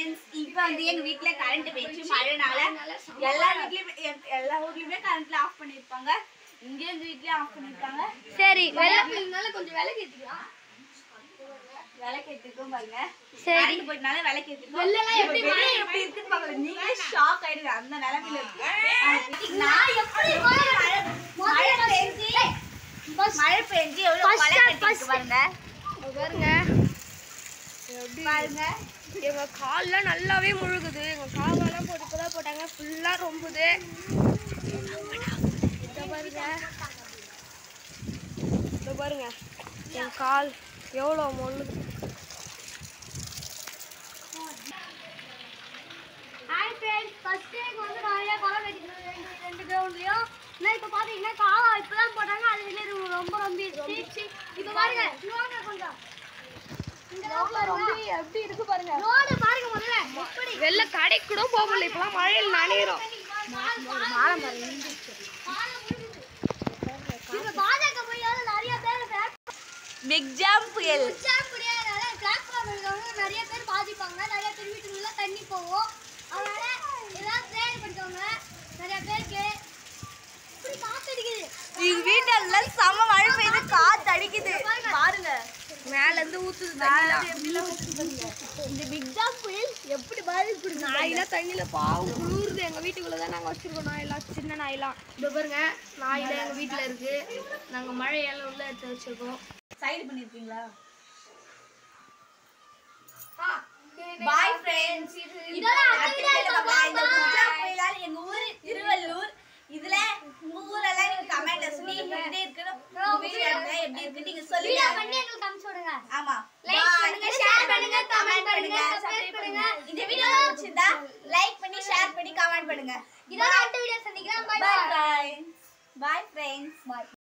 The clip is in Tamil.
ஃப்ரெண்ட்ஸ் இப்போ வந்து எங்க வீட்ல கரண்ட் போயிடுச்சு மழைனால எல்லா வீட்லயுமே எ- எல்லா ஊர்லயுமே கரண்ட்ல ஆஃப் பண்ணிருப்பாங்க இங்க எங்க வீட்லயும் ஆஃப் பண்ணிருக்காங்க சரி இதனால கொஞ்சம் விலை கேட்டுக்கலாம் விளக்கு ஏத்திருக்கோம் பாருங்க சரி. கரண்ட் போயிட்டனால விளக்கு ஏத்திருக்கோம் வெள்ளெல்லாம் எப்படி இப்ப வெளிய எப்படி இருக்குன்னு பாருங்க நீங்களே ஷாக் ஆயிடுங்க அந்த நிலைமையில இருக்கு நான் எப்படி மழை மழை பெஞ்சு மழை பெஞ்சு எவ்வளவு First மழை start, கட்டிருக்கு பாருங்க பாருங்க பாருங்க எங்க கால்லாம் நல்லாவே முழுகுது எங்க காவெல்லாம் போட்டு இப்பதான் போட்டாங்க ஃபுல்லா ரொம்புது இதோ பாருங்க இதோ பாருங்க என் கால் எவ்வளோ முழுகுது ஹாய் ஃப்ரெண்ட்ஸ் ஃபர்ஸ்ட் டைம் வந்து நிறைய குளம் வெட்டிட்டு ரெண்டு ரெண்டு கிரவுண்ட்லயும் நான் இப்போ பார்த்தீங்கன்னா காவா இப்பதான் போட்டாங்க அது வெளியே ரொம்ப ரொம்பிடுச்சு இப்போ பாருங்க இங்க வாங்க கொஞ்சம் இந்த ரோட்ல எப்படி இருக்கு பாருங்க ரோடு பாருங்க முதல்ல எப்படி வெளில கடைக்கு கூட போக முடியல இப்பெல்லாம் மழையில் நனையிறோம் இப்ப பாஜக போயால நிறைய பேர் flat பிக் ஜாம் புயல் உச்சாம் புரியாதனால பிளாட்ஃபார்ம் இருக்கவங்க நிறைய பேர் பாதிப்பாங்க நிறைய பேர் வீட்டுக்குள்ள தண்ணி போகும் அதனால எல்லாம் ட்ரெயின் படிக்கவங்க நிறைய பேருக்கு இப்படி காத்தடிக்குது எங்க வீட்டெல்லாம் செம மழை பெய்யுது காத்து அடிக்குது பாருங்க மேல இருந்து ஊத்துது தண்ணிலாம் இந்த பிக் ஜாம் புயல் எப்படி பாதிப்பு நாயெல்லாம் தண்ணியில பாவம் குளிருது எங்க வீட்டுக்குள்ள தான் நாங்க வச்சிருக்கோம் நாயெல்லாம் சின்ன நாயெல்லாம் இதோ பாருங்க நாயில எங்க வீட்டுல இருக்கு நாங்க மழையெல்லாம் உள்ள எடுத்து வச்சிருக்கோம் சைடு பண்ணிருக்கீங்களா பாய் ஃப்ரெண்ட்ஸ் இதெல்லாம் அடுத்த இந்த குஜராத் புயலால எங்க ஊரு திருவள்ளூர் இதுல உங்க ஊரெல்லாம் நீங்க கமெண்ட்ல சொல்லி எப்படி இருக்குன்னு உங்க வீடியோ எப்படி இருக்கு நீங்க சொல்லுங்க வீடியோ பண்ணி எங்களுக்கு அனுப்பிச்சு விடுங்க ஆமா Like Bye. பண்ணுங்க, share பண்ணுங்க, comment பண்ணுங்க, subscribe subscribe பண்ணுங்க. இந்த வீடியோ பிடிச்சிருந்தா லைக் பண்ணி ஷேர் பண்ணி கமெண்ட் பண்ணுங்க இதெல்லாம் அடுத்த வீடியோ சந்திக்கலாம் bye bye bye bye bye friends